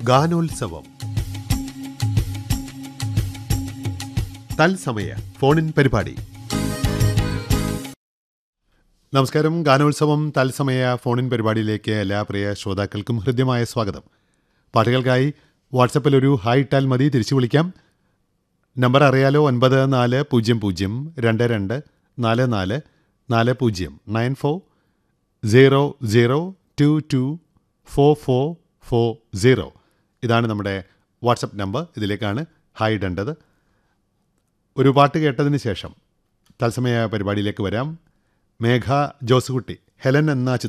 ഗാനോത്സവം തത്സമയ ഫോണിൻ പരിപാടി നമസ്കാരം ഗാനോത്സവം തത്സമയ ഫോണിൻ പരിപാടിയിലേക്ക് എല്ലാ പ്രിയ ശ്രോതാക്കൾക്കും ഹൃദ്യമായ സ്വാഗതം പാട്ടുകൾക്കായി വാട്സപ്പിൽ ഒരു ഹായ് ഇട്ടാൽ മതി തിരിച്ചു വിളിക്കാം നമ്പർ അറിയാലോ ഒൻപത് നാല് പൂജ്യം പൂജ്യം രണ്ട് രണ്ട് നാല് നാല് നാല് പൂജ്യം nine four zero zero two two four four four zero ഇതാണ് നമ്മുടെ വാട്സപ്പ് നമ്പർ ഇതിലേക്കാണ് ഹായ് ഇടേണ്ടത് ഒരു പാട്ട് കേട്ടതിന് ശേഷം തത്സമയ പരിപാടിയിലേക്ക് വരാം മേഘ ജോസുകുട്ടി ഹെലൻ എന്ന